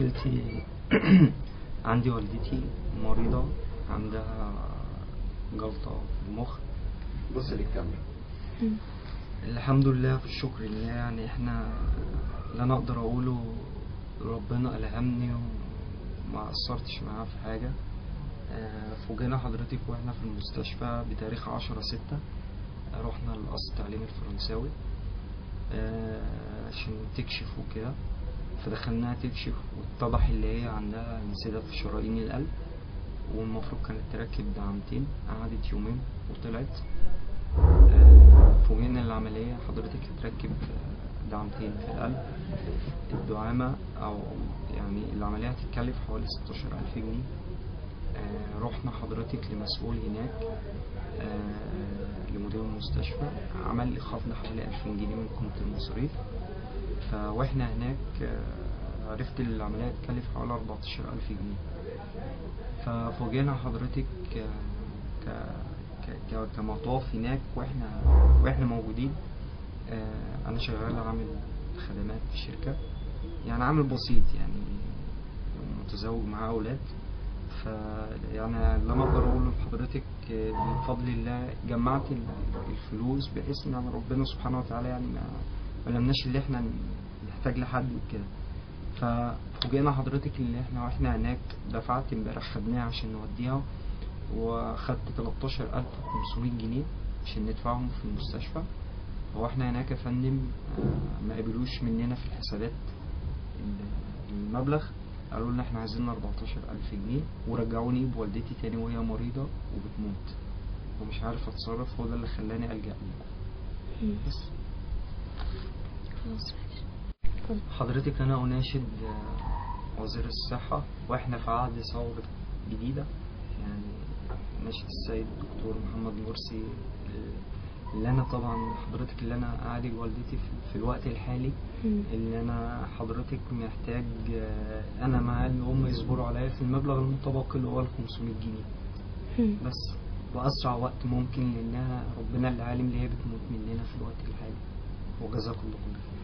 مشكلتي عندي والدتي مريضة عندها جلطة في المخ بص للكاميرا الحمد لله في الشكر لله يعني احنا اللي انا اقدر اقوله ربنا الهمني وما قصرتش معاه في حاجة آه، فوجئنا حضرتك واحنا في المستشفى بتاريخ عشرة ستة رحنا القصر التعليمي الفرنساوي آه، عشان تكشف وكده فدخلناها تكشف واتضح اللي هي عندها انسداد في شرايين القلب والمفروض كانت تركب دعامتين قعدت يومين وطلعت آه، فوجئنا العملية حضرتك هتركب آه، دعامتين في القلب الدعامة أو يعني العملية هتتكلف حوالي 16000 جنيه آه، رحنا حضرتك لمسؤول هناك آه، لمدير المستشفى عمل لي خفض حوالي 2000 جنيه من قيمة المصاريف فواحنا هناك آه، عرفت إن العملية هتكلف حوالي 14000 جنيه ففوجئنا حضرتك آه، ك ك- ك- كمطاف هناك واحنا واحنا موجودين آه، انا شغال عامل خدمات في شركة يعني عامل بسيط يعني متزوج معاه اولاد ف يعني اللي انا اقدر اقوله لحضرتك آه، بفضل الله جمعت ال- الفلوس بحيث ان أنا ربنا سبحانه وتعالى يعني ما ما لمناش اللي احنا نحتاج لحد وكده ففوجئنا حضرتك اللي احنا واحنا هناك دفعت امبارح خدناها عشان نوديها وخدت 13500 جنيه عشان ندفعهم في المستشفى هو احنا هناك يا فندم آه، ما قبلوش مننا في الحسابات ال- المبلغ قالوا لنا احنا عايزين 14000 جنيه ورجعوني بوالدتي تاني وهي مريضة وبتموت ومش عارف اتصرف هو ده اللي خلاني ألجأ لكم بس خلاص ماشي حضرتك أنا أناشد آه، وزير الصحة وإحنا في عهد ثورة جديدة يعني ناشد السيد الدكتور محمد مرسي اللي أنا طبعا حضرتك اللي أنا أعالج والدتي في- في الوقت الحالي مم. اللي أنا حضرتك محتاج آه، أنا مع إن هم يصبروا عليا في المبلغ المتبقي اللي هو ال 500 جنيه مم. بس بأسرع وقت ممكن لأنها ربنا اللي عالم اللي هي بتموت مننا في الوقت الحالي وجزاكم الله خير